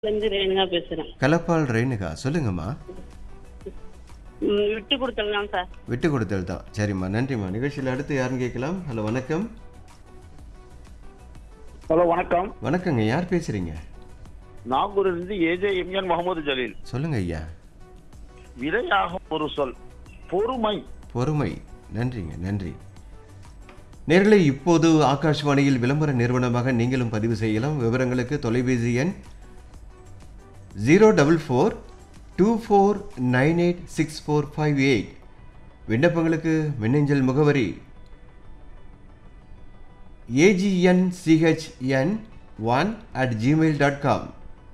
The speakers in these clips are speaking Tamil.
இருந்து ரேணுகா பேசுறேன் கலப்பால் ரேணுகா சொல்லுங்கம்மா ம், விட்டு கொடுத்துடலாம் சார் விட்டு கொடுத்தல் தான் சரிம்மா நன்றிம்மா நிகழ்ச்சியில் அடுத்து யாருன்னு கேட்கலாம் ஹலோ வணக்கம் ஹலோ வணக்கம் வணக்கங்க யார் பேசுறீங்க நாகூரிலிருந்து ஏஜே எம்என் முகமது ஜலீல் சொல்லுங்க ஐயா விதையாகும் ஒரு சொல் பொறுமை பொறுமை நன்றிங்க நன்றி நேர்களை இப்போது ஆகாஷ்வாணியில் விளம்பர நிறுவனமாக நீங்களும் பதிவு செய்யலாம் விவரங்களுக்கு தொலைபேசி எண் zero double four two four nine eight six four five eight விண்ணப்பங்களுக்கு மின்னஞ்சல் முகவரி AGNCHN one at Gmail dot com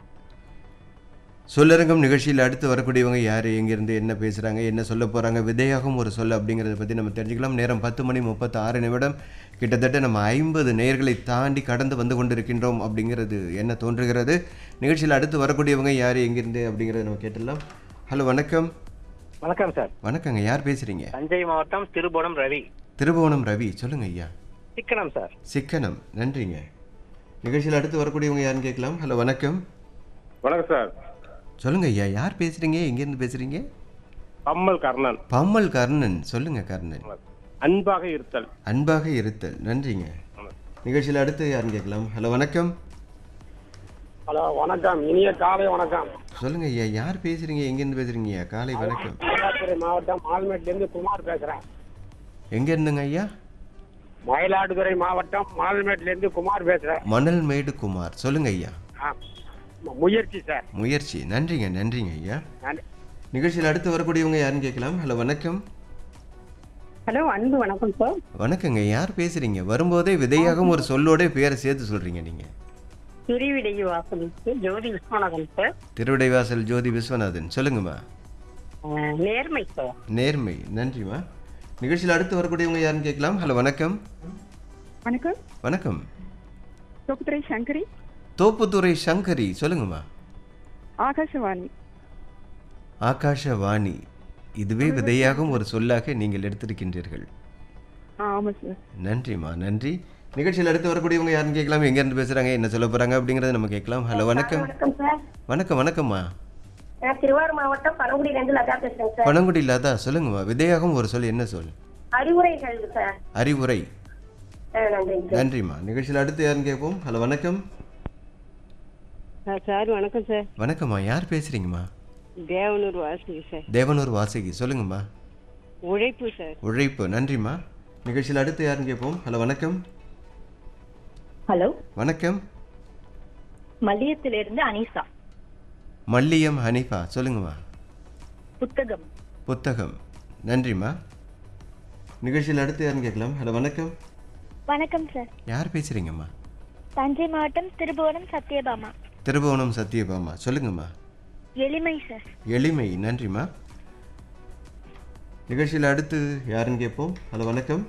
சொல்லரங்கம் நிகழ்ச்சியில் அடுத்து வரக்கூடியவங்க யார் எங்கேருந்து என்ன பேசுகிறாங்க என்ன சொல்ல போகிறாங்க விதையாகும் ஒரு சொல் அப்படிங்கிறத பற்றி நம்ம தெரிஞ்சுக்கலாம் நேரம் பத்து மணி முப்பத்தி ஆறு நிமிடம் கிட்டத்தட்ட நம்ம ஐம்பது நேயர்களை தாண்டி கடந்து வந்து கொண்டிருக்கின்றோம் அப்படிங்கிறது என்ன தோன்றுகிறது நிகழ்ச்சியில் அடுத்து வரக்கூடியவங்க யார் எங்கேருந்து அப்படிங்கிறத நம்ம கேட்டுடலாம் ஹலோ வணக்கம் வணக்கம் சார் வணக்கங்க யார் பேசுகிறீங்க தஞ்சை மாவட்டம் திருபுவனம் ரவி திருபுவனம் ரவி சொல்லுங்க ஐயா சிக்கனம் சார் சிக்கனம் நன்றிங்க நிகழ்ச்சியில் அடுத்து வரக்கூடியவங்க யாருன்னு கேட்கலாம் ஹலோ வணக்கம் வணக்கம் சார் சொல்லுங்க ஐயா யார் பேசுகிறீங்க எங்கேருந்து பேசுகிறீங்க பம்மல் கர்ணன் பம்மல் கர்ணன் சொல்லுங்க கர்ணன் அன்பாக இருத்தல் அன்பாக இருத்தல் நன்றிங்க நிகழ்ச்சியில் அடுத்து யாருன்னு கேட்கலாம் ஹலோ வணக்கம் ஹலோ வணக்கம் இனிய காலை வணக்கம் சொல்லுங்க ஐயா யார் பேசுறீங்க எங்கேருந்து பேசுறீங்க ஐயா காலை வணக்கம் மயிலாடுதுறை மாவட்டம் மால்மேட்லேருந்து குமார் பேசுறேன் எங்க இருந்துங்க ஐயா மயிலாடுதுறை மாவட்டம் மால்மேட்லேருந்து குமார் பேசுறேன் மணல் மேடு குமார் சொல்லுங்க ஐயா ஆ, முயற்சி சார் முயற்சி நன்றிங்க நன்றிங்க ஐயா நன்றி. நிகழ்ச்சியில் அடுத்து வரக்கூடியவங்க யாருன்னு கேட்கலாம் ஹலோ வணக்கம் ஹலோ அன்பு வணக்கம் சார் வணக்கங்க யார் பேசுறீங்க வரும்போதே விதையாகவும் ஒரு சொல்லோட பேரை சேர்த்து சொல்றீங்க நீங்க திருவிடை வாசலுக்கு ஜோதி விஸ்வநாதன் சார் திருவிடைவாசல் ஜோதி விஸ்வநாதன் சொல்லுங்கம்மா அஹ், நேர்மை சார் நேர்மை நன்றிம்மா நிகழ்ச்சியில் அடுத்து வரக்கூடியவங்க யாருன்னு கேட்கலாம் ஹலோ வணக்கம் வணக்கம் வணக்கம் தோப்புத்துறை சங்கரி தோப்புத்துறை சங்கரி சொல்லுங்கம்மா ஆகாசவாணி ஆகாஷவாணி இதுவே விதையாகும் ஒரு சொல்லாக நீங்கள் எடுத்திருக்கின்றீர்கள் ஆ ஆமாம் சார் நன்றிம்மா நன்றி நிகழ்ச்சியில் அடுத்து வரக்கூடியவங்க யாருன்னு கேட்கலாம் எங்கேருந்து பேசுகிறாங்க என்ன சொல்ல போகிறாங்க அப்படிங்கிறத நம்ம கேட்கலாம் ஹலோ வணக்கம் வணக்கம் சார் வணக்கம் வணக்கம்மா நான் திருவாரூர் மாவட்டம் பனகுடியிலிருந்து லதா பேசுறேன் சார் பணங்குடி இல்லாதா சொல்லுங்கம்மா விதையாகும் ஒரு சொல் என்ன சொல் அறிவுரைகள் சார் அறிவுரை ஆ, நன்றிங்க சார் நன்றிம்மா நிகழ்ச்சியில் அடுத்து யாருன்னு கேட்போம் ஹலோ வணக்கம் சார் வணக்கம் சார் வணக்கம்மா யார் பேசுகிறீங்கம்மா தேவனூர் வாசல் சார் தேவனூர் வாசகி சொல்லுங்கம்மா உழைப்பு சார் உழைப்பு நன்றிம்மா நிகழ்ச்சியில் அடுத்து யாருன்னு கேட்போம் ஹலோ வணக்கம் ஹலோ வணக்கம் மல்லியத்திலிருந்து அனிசா மல்லியம் ஹனிஃபா சொல்லுங்கம்மா புத்தகம் புத்தகம் நன்றிம்மா நிகழ்ச்சியில் அடுத்து யாருன்னு கேட்கலாம் ஹலோ வணக்கம் வணக்கம் சார் யார் பேசுகிறீங்கம்மா தஞ்சை மாவட்டம் திருபுவனம் சத்யபாமா திருபுவனம் சத்யபாமா சொல்லுங்கம்மா எளிமை சார் எளிமை நன்றிம்மா நிகழ்ச்சியில் அடுத்து யாருன்னு கேட்போம் ஹலோ வணக்கம்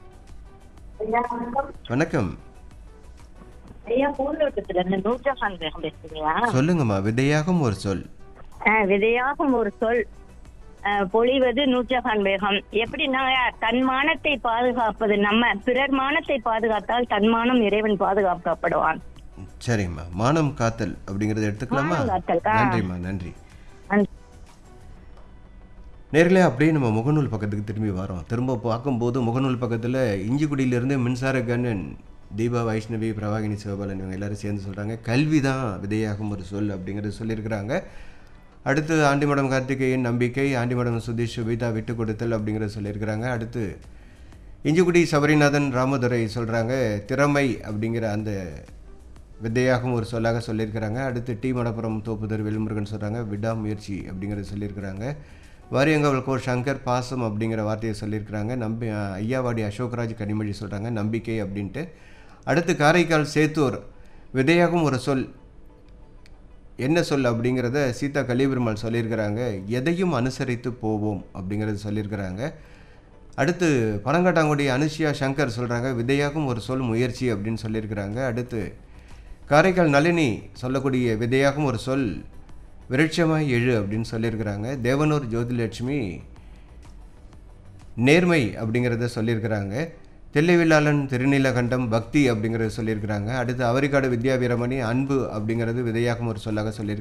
வணக்கம் ஐயா பூந்தோட்டத்துல இருந்து நூற்றஹான் பேகம் பேசுறீங்களா சொல்லுங்கம்மா விதையாகும் ஒரு சொல் ஆ, விதையாகும் ஒரு சொல் ஆ, பொழிவது நூற்றஹான் பேகம் எப்படின்னா தன் மானத்தை பாதுகாப்பது நம்ம பிறர் மானத்தை பாதுகாத்தால் தன்மானம் இறைவன் பாதுகாக்கப்படுவான் சரிம்மா மானம் காத்தல் அப்படிங்கறத எடுத்துக்கலாமா மானம் காத்தல், ஆ. நன்றிம்மா நன்றி நன்றி. நேர்களே அப்படியே நம்ம முகநூல் பக்கத்துக்கு திரும்பி வரோம் திரும்ப பார்க்கும்போது முகநூல் பக்கத்தில் இஞ்சிக்குடியிலிருந்து மின்சார கண்ணன் தீபா வைஷ்ணவி பிரபாகினி சிவபாலன் இவங்க எல்லாரும் சேர்ந்து சொல்கிறாங்க கல்வி தான் விதையாகும் ஒரு சொல் அப்படிங்கிறது சொல்லியிருக்கிறாங்க அடுத்து ஆண்டிமடம் கார்த்திகேயன் நம்பிக்கை ஆண்டிமடம் சுதீஷ் சுபிதா விட்டு கொடுத்தல் அப்படிங்கிறத சொல்லியிருக்கிறாங்க அடுத்து இஞ்சிக்குடி சபரிநாதன் ராமதுரை சொல்கிறாங்க திறமை அப்படிங்கிற அந்த வித்தையாகவும் ஒரு சொல்லாக சொல்லியிருக்கிறாங்க அடுத்து டி மடப்புரம் தோப்புதர் வெல்முருகன் சொல்கிறாங்க விடாமுயற்சி அப்படிங்கிறத சொல்லியிருக்கிறாங்க வாரியங்காவல் கோ சங்கர் பாசம் அப்படிங்கிற வார்த்தையை சொல்லியிருக்கிறாங்க நம்பி ஐயாவாடி அசோக்ராஜ் கனிமொழி சொல்கிறாங்க நம்பிக்கை அப்படின்ட்டு அடுத்து காரைக்கால் சேத்தூர் விதையாகும் ஒரு சொல் என்ன சொல் அப்படிங்கிறத சீதா கலிபெருமாள் சொல்லியிருக்கிறாங்க எதையும் அனுசரித்து போவோம் அப்படிங்கிறது சொல்லியிருக்கிறாங்க அடுத்து பனங்காட்டாங்குடி அனுஷியா சங்கர் சொல்கிறாங்க விதையாகும் ஒரு சொல் முயற்சி அப்படின்னு சொல்லியிருக்கிறாங்க அடுத்து காரைக்கால் நளினி சொல்லக்கூடிய விதையாகும் ஒரு சொல் விருட்சமாய் எழு அப்படின்னு சொல்லியிருக்கிறாங்க தேவனூர் ஜோதிலட்சுமி நேர்மை அப்படிங்கிறத சொல்லியிருக்கிறாங்க தெல்லைவில்லாளன் திருநீலகண்டம் பக்தி அப்படிங்கிறது சொல்லியிருக்கிறாங்க அடுத்து அவரிக்காடு வித்யா வீரமணி அன்பு அப்படிங்கிறது விதையாகும் ஒரு சொல்லாக சொல்லியிருக்காங்க